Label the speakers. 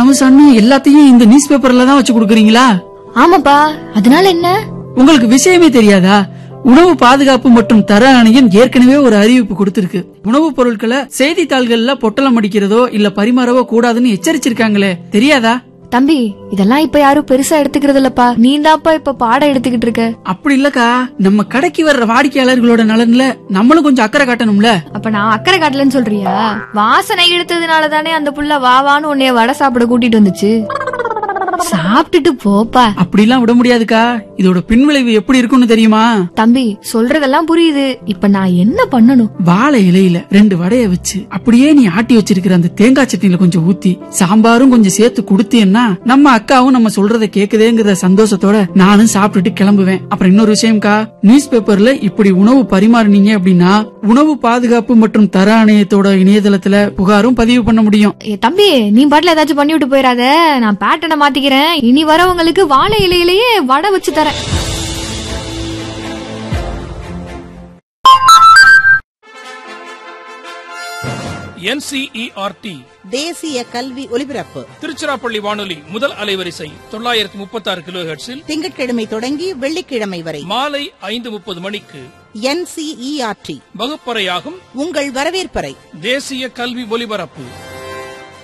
Speaker 1: தமுசான்னு எல்லாத்தையும் இந்த நியூஸ் பேப்பர்ல தான் வச்சு கொடுக்குறீங்களா
Speaker 2: ஆமாப்பா அதனால என்ன
Speaker 1: உங்களுக்கு விஷயமே தெரியாதா உணவு பாதுகாப்பு மற்றும் தர ஆணையம் ஏற்கனவே ஒரு அறிவிப்பு கொடுத்திருக்கு உணவுப் பொருட்களை செய்தித்தாள்கள்ல பொட்டலம் அடிக்கிறதோ இல்ல பரிமாறவோ கூடாதுன்னு எச்சரிச்சிருக்காங்களே தெரியாதா
Speaker 2: தம்பி இதெல்லாம் இப்ப யாரும் பெருசா எடுத்துக்கிறது இல்லப்பா நீ தான்ப்பா இப்ப பாடம் எடுத்துக்கிட்டு இருக்க
Speaker 1: அப்படி இல்லக்கா நம்ம கடைக்கு வர்ற வாடிக்கையாளர்களோட நலன்ல நம்மளும் கொஞ்சம் அக்கறை காட்டணும்ல
Speaker 2: அப்ப நான் அக்கறை காட்டலன்னு சொல்றியா வாசனை இழுத்ததுனால தானே அந்த புள்ள வா வான்னு உன்னைய வடை சாப்பிட கூட்டிட்டு வந்துச்சு சாப்பிட்டுட்டு போப்பா
Speaker 1: அப்படிலாம் விட முடியாதுக்கா இதோட பின்விளைவு எப்படி இருக்கும்னு தெரியுமா
Speaker 2: தம்பி சொல்றதெல்லாம் புரியுது இப்ப நான் என்ன பண்ணணும்
Speaker 1: வாழை இலையில ரெண்டு வடைய வச்சு அப்படியே நீ ஆட்டி வச்சிருக்கிற அந்த தேங்காய் சட்னியில கொஞ்சம் ஊத்தி சாம்பாரும் கொஞ்சம் சேர்த்து கொடுத்தீன்னா நம்ம அக்காவும் நம்ம சொல்றத கேக்குதேங்கிற சந்தோஷத்தோட நானும் சாப்பிட்டுட்டு கிளம்புவேன் அப்புறம் இன்னொரு விஷயம்க்கா நியூஸ் பேப்பர்ல இப்படி உணவு பரிமாறுனீங்க அப்படின்னா உணவு பாதுகாப்பு மற்றும் தர ஆணையத்தோட இணையதளத்துல புகாரும் பதிவு பண்ண முடியும்
Speaker 2: ஏ தம்பி நீ பாட்டுல ஏதாச்சும் பண்ணி விட்டு போயிடாத நான் பேட்டனை மாத்திக்கிறேன் இனி வரவங்களுக்கு வாழை இலையிலேயே வடை வச்சு தரேன்
Speaker 3: என்சிஇஆர்டி
Speaker 4: தேசிய கல்வி ஒலிபரப்பு
Speaker 3: திருச்சிராப்பள்ளி வானொலி முதல் அலைவரிசை தொள்ளாயிரத்தி முப்பத்தி ஆறு கிலோ ஹெர்ட்ஸில்
Speaker 4: திங்கட்கிழமை தொடங்கி வெள்ளிக்கிழமை வரை
Speaker 3: மாலை ஐந்து முப்பது மணிக்கு
Speaker 4: என்சிஇஆர்டி
Speaker 3: வகுப்பறையாகும்
Speaker 4: உங்கள் வரவேற்பறை
Speaker 3: தேசிய கல்வி ஒலிபரப்பு